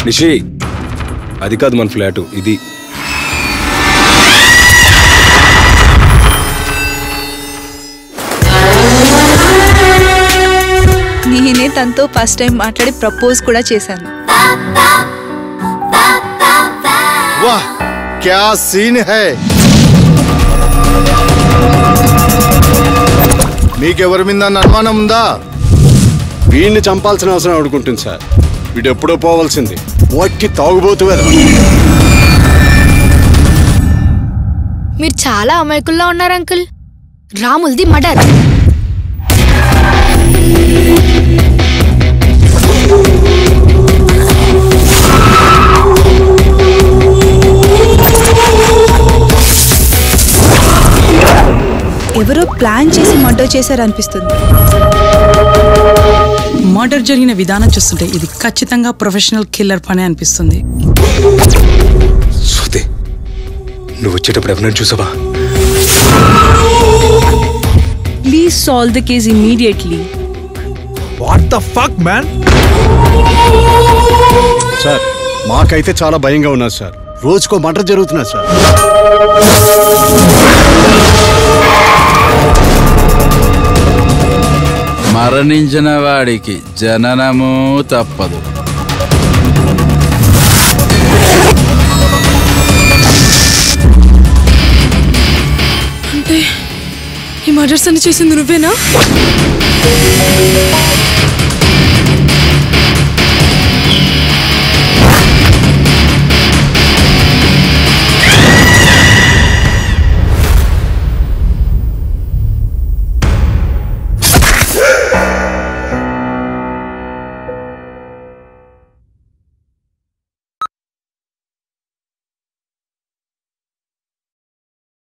నిషి అది కాదు మన ఫ్లాటు ఇది నేనే తనతో ఫస్ట్ టైం మాట్లాడి ప్రపోజ్ కూడా చేశాను वाह क्या सीन है మీకెవరి మీద అనుమానం ఉందా వీడిని చంపాల్సిన అవసరం అడుగుంటుంది సార్ వీడు ఎప్పుడో పోవాల్సింది వట్టి తాగుబోతు వెధవ. మీరు చాలా అమాయకుల్లా ఉన్నారు అంకుల్ రాముల్ది మర్డర్ ఎవరో ప్లాన్ చేసి మర్డర్ చేశారనిపిస్తుంది మర్డర్ జరిగిన విధానం చూస్తుంటే ఇది ఖచ్చితంగా ప్రొఫెషనల్ కిల్లర్ పని అనిపిస్తుంది సోతే నువ్వు వచ్చేటప్పుడు ఎవరినైనా చూసావా please solve the case immediately what the fuck man sir మాకైతే చాలా భయంగా ఉన్నది సార్ రోజుకో మటర్ జరుగుతున్నది సార్ మరణించిన వాడికి జననము తప్పదు ఈ మర్డర్స్ అని చేసింది నువ్వేనా